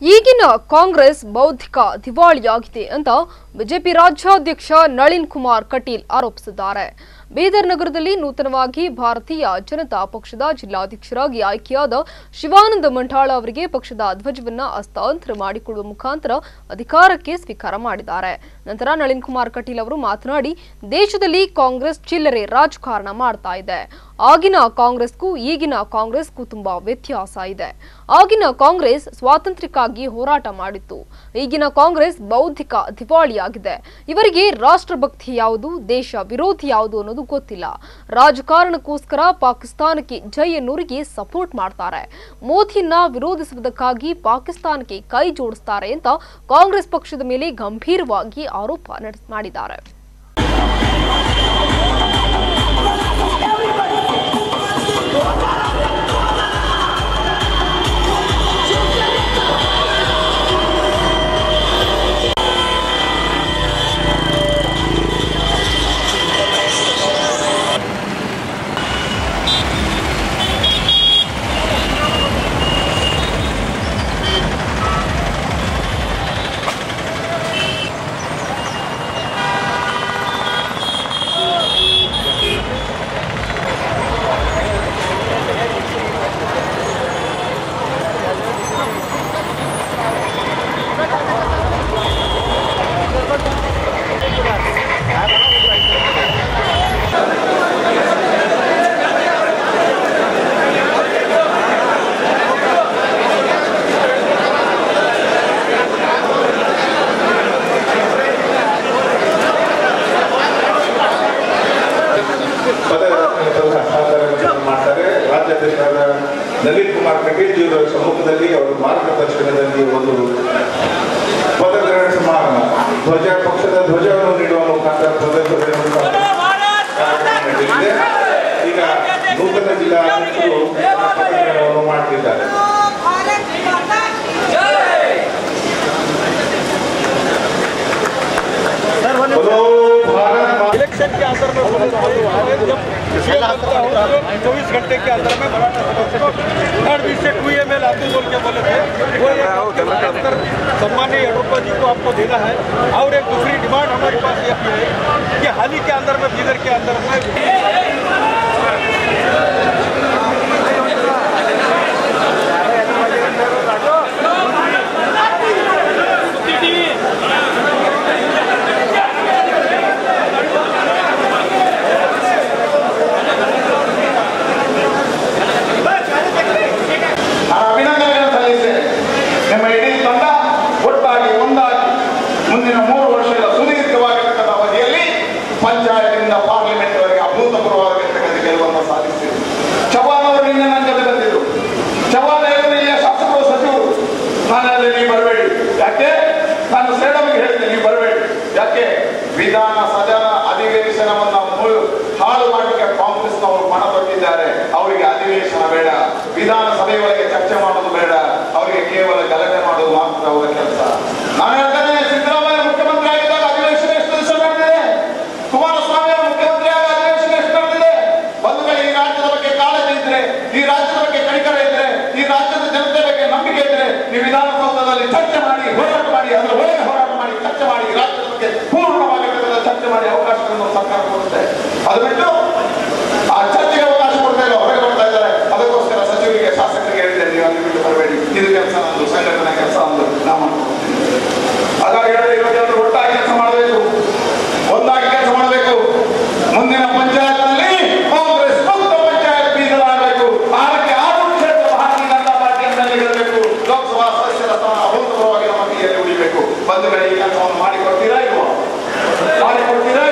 ಈಗಿನ ಕಾಂಗ್ರೆಸ್ ಬೌದ್ಧಿಕ ದಿವಾಳಿಯಾಗಿದೆ ಅಂತ ಬಿಜೆಪಿ ರಾಜ್ಯಾಧ್ಯಕ್ಷ ನಳಿನ್ ಕುಮಾರ್ ಕಟೀಲ್ ಆರೋಪಿಸಿದ್ದಾರೆ ಬೀದರ್ ನಗರದಲ್ಲಿ ನೂತನವಾಗಿ ಭಾರತೀಯ ಜನತಾ ಪಕ್ಷದ ಜಿಲ್ಲಾಧ್ಯಕ್ಷರಾಗಿ ಆಯ್ಕೆಯಾದ ಶಿವಾನಂದ ಮಂಠಾಳ ಅವರಿಗೆ ಪಕ್ಷದ ಧ್ವಜವನ್ನ ಹಸ್ತಾಂತರ ಮಾಡಿಕೊಳ್ಳುವ ಮುಖಾಂತರ ಅಧಿಕಾರಕ್ಕೆ ಸ್ವೀಕಾರ ಮಾಡಿದ್ದಾರೆ ನಂತರ ನಳಿನ್ ಕುಮಾರ್ ಕಟೀಲ್ ಅವರು ಮಾತನಾಡಿ ದೇಶದಲ್ಲಿ ಕಾಂಗ್ರೆಸ್ ಚಿಲ್ಲರೆ ರಾಜಕಾರಣ ಮಾಡ್ತಾ ಇದೆ ಆಗಿನ ಕಾಂಗ್ರೆಸ್ಗೂ ಈಗಿನ ಕಾಂಗ್ರೆಸ್ಗೂ ತುಂಬಾ ವ್ಯತ್ಯಾಸ ಇದೆ ಆಗಿನ ಕಾಂಗ್ರೆಸ್ ಸ್ವಾತಂತ್ರ್ಯಕ್ಕಾಗಿ ಹೋರಾಟ ಮಾಡಿತ್ತು ಈಗಿನ ಕಾಂಗ್ರೆಸ್ ಬೌದ್ಧಿಕ ದಿವಾಳಿಯಾಗಿದೆ ಇವರಿಗೆ ರಾಷ್ಟ್ರಭಕ್ತಿ ಯಾವುದು ದೇಶ ವಿರೋಧಿ ಯಾವುದು ಅನ್ನೋದು ಗೊತ್ತಿಲ್ಲ ರಾಜಕಾರಣಕ್ಕೋಸ್ಕರ ಪಾಕಿಸ್ತಾನಕ್ಕೆ ಜೈ ಎನ್ನುವರಿಗೆ ಸಪೋರ್ಟ್ ಮಾಡ್ತಾರೆ ಮೋದಿಯನ್ನ ವಿರೋಧಿಸುವುದಕ್ಕಾಗಿ ಪಾಕಿಸ್ತಾನಕ್ಕೆ ಕೈ ಜೋಡಿಸ್ತಾರೆ ಅಂತ ಕಾಂಗ್ರೆಸ್ ಪಕ್ಷದ ಮೇಲೆ ಗಂಭೀರವಾಗಿ ಆರೋಪ ನಡೆಸ್- ಮಾಡಿದ್ದಾರೆ ಪದಗ್ರಹಣಗಳ ಹಸ್ತಾಂತರವನ್ನು ಮಾಡ್ತಾರೆ ರಾಜ್ಯಾಧ್ಯಕ್ಷರಾದ ನಳಿನ್ ಕುಮಾರ್ ಕಟೀಲ್ ಜಿಯವರ ಸಮ್ಮುಖದಲ್ಲಿ ಅವರ ಮಾರ್ಗದರ್ಶನದಲ್ಲಿ ಒಂದು ಪದಗ್ರಹಣ ಸಮಾರಂಭ ಧ್ವಜ ಪಕ್ಷದ ಧ್ವಜವನ್ನು ನೀಡುವ ಮುಖಾಂತರ ಪದಗ್ರಹಣ ಕಾರ್ಯಕ್ರಮ ನಡೆಯಲಿದೆ ಈಗ ನೂತನ ಜಿಲ್ಲಾಧ್ಯಕ್ಷರು ಪದಗ್ರಹಣವನ್ನು ಮಾಡ್ತಿದ್ದಾರೆ भारत माता बोलो भारत माता इलेक्शन के अंदर में बोले तो जब सीएम बनता हूँ तो चौबीस घंटे के अंदर में बनाना था थर्ड बी से टू एम एल आते बोल के बोले थे वो एक आपके अंदर सम्मान्य येडियुरप्पा जी को आपको देना है और एक दूसरी डिमांड हमारे पास ये भी है कि हाल ही के अंदर में बीदर के अंदर में ನಾನು ಅಭಿನಂದನೆಯನ್ನು ಸಲ್ಲಿಸ್ತೇನೆ ನಿಮ್ಮ ಇಡೀ ತಂಡ ಒಟ್ಟಾಗಿ ಒಂದಾಗಿ ಮುಂದಿನ ಮೂರು ವರ್ಷದ ಸುದೀರ್ಘವಾಗಿರ್ತಕ್ಕಂಥ ಅವಧಿಯಲ್ಲಿ ಪಂಚಾಯತ್ನಿಂದ ಪಾರ್ಲಿಮೆಂಟ್ವರೆಗೆ ಅಭೂತಪೂರ್ವವಾಗಿರ್ತಕ್ಕಂಥ ಗೆಲುವನ್ನು ಸಾಧಿಸಿದೆ ಚವ್ಹಾಣ್ ಅವರು ನಿನ್ನೆ ನನ್ನ ಜೊತೆ ಬಂದಿದ್ರು ಚವ್ಹಾಣ್ ಹೇಳಿದ್ರು ಇಲ್ಲಿಯ ಶಾಸಕರು ಸಚಿವರು ನಾನು ಅಲ್ಲಿ ನೀವು ಬರಬೇಡಿ ಯಾಕೆ ನಾನು ಸೇಡಮಿಗೆ ಹೇಳಿದ್ದೆ ನೀವು ಬರಬೇಡಿ ಯಾಕೆ ವಿಧಾನ ಸದನ ಅಧಿವೇಶನವನ್ನ ಮು- ಹಾಳು ಮಾಡಲಿಕ್ಕೆ ಕಾಂಗ್ರೆಸ್ನವರು ಪಣ ತೊಟ್ಟಿದ್ದಾರೆ ಅವರಿಗೆ ಅಧಿವೇಶನ ಬೇಡ ವಿಧಾನಸಭೆಯೊಳಗೆ ಚರ್ಚೆ ಮಾಡೋದು ಬೇಡ ಅವರಿಗೆ ಕೇವಲ ಗಲಾಟೆ ಮಾಡೋದು ಮಾತ್ರ ಅವರ ಕೆಲಸ ನಾನು ಹೇಳ್ತೇನೆ ಸಿದ್ದರಾಮಯ್ಯ ಮುಖ್ಯಮಂತ್ರಿ ಆಗಿದ್ದಾಗ ಅಧಿವೇಶನ ಎಷ್ಟು ದಿವಸ ನಡೆದಿದೆ ಕುಮಾರಸ್ವಾಮಿ ಅವರು ಮುಖ್ಯಮಂತ್ರಿ ಆಗ ಅಧಿವೇಶನ ಎಷ್ಟು ನಡೆದಿದೆ ಬಂಧುಗಳು ಈ ರಾಜ್ಯದ ಬಗ್ಗೆ ಕಾಳಜಿ ಇದ್ರೆ ಈ ರಾಜ್ಯದ ಬಗ್ಗೆ ಕಣಿಕರ ಇದ್ರೆ ಈ ರಾಜ್ಯದ ಜನತೆ ಬಗ್ಗೆ ನಂಬಿಕೆ ಇದ್ರೆ ನೀವು ವಿಧಾನಸೌಧದಲ್ಲಿ ಚರ್ಚೆ ಮಾಡಿ ಹೋರಾಟ ಮಾಡಿ ಅದರ ಒಳಗೆ ಹೋರಾಟ ಮಾಡಿ ಚರ್ಚೆ ಮಾಡಿ ಈ ರಾಜ್ಯದ ಬಗ್ಗೆ ಪೂರ್ಣವಾಗಿರ್ತಕ್ಕಂಥ ಚರ್ಚೆ ಮಾಡಿ ಅವಕಾಶಗಳನ್ನು ಸರ್ಕಾರ ಕೊಡುತ್ತೆ ಅದು ಬಿಟ್ಟು ಆ ಚರ್ಚೆಗೆ ಅವಕಾಶ ಕೊಡ್ತಾ ಇಲ್ಲ ಹೊರಗೆ ಬರ್ತಾ ಇದ್ದಾರೆ ಅದಕ್ಕೋಸ್ಕರ ಸಚಿವರಿಗೆ ಶಾಸಕರಿಗೆ ಹೇಳಿದೆ ನೀವು ಅಲ್ಲಿ ಬಿಟ್ಟು ಬರಬೇಡಿ ಇದು ಕೆಲಸ ನಂದು ಸಂಘಟನೆ ಕೆಲಸ ಒಂದು ನಾವು ಮಾಡ್ಕೊಡ್ತೀವಿ ಹಾಗಾಗಿ ಹೇಳಿದ್ರೆ ಇವಾಗ ಎಲ್ಲರೂ ಒಟ್ಟಾಗಿ ಕೆಲಸ ಮಾಡಬೇಕು ಒಂದಾಗಿ ಕೆಲಸ ಮಾಡಬೇಕು ಮುಂದಿನ ಪಂಚಾಯತ್ನಲ್ಲಿ ಕಾಂಗ್ರೆಸ್ ಮುಕ್ತ ಪಂಚಾಯತ್ ಬೀದರ್ ಆಗಬೇಕು ಆರಕ್ಕೆ ಆರು ಕ್ಷೇತ್ರ ಭಾರತೀಯ ಜನತಾ ಪಾರ್ಟಿಯಲ್ಲಿ ಗೆಲ್ಲಬೇಕು ಲೋಕಸಭಾ ಸದಸ್ಯರ ಸ್ಥಾನ ಅಭೂತಪೂರ್ವವಾಗಿ ನಮ್ಮ ಕೈಯಲ್ಲಿ ಉಳಿಬೇಕು ಬಂಧುಗಳು ಈ ಕೆಲಸವನ್ನು ಮಾಡಿಕೊಡ್ತೀರಾ ಇಲ್ವಾ ಮಾಡಿಕೊಡ್ತೀರಾ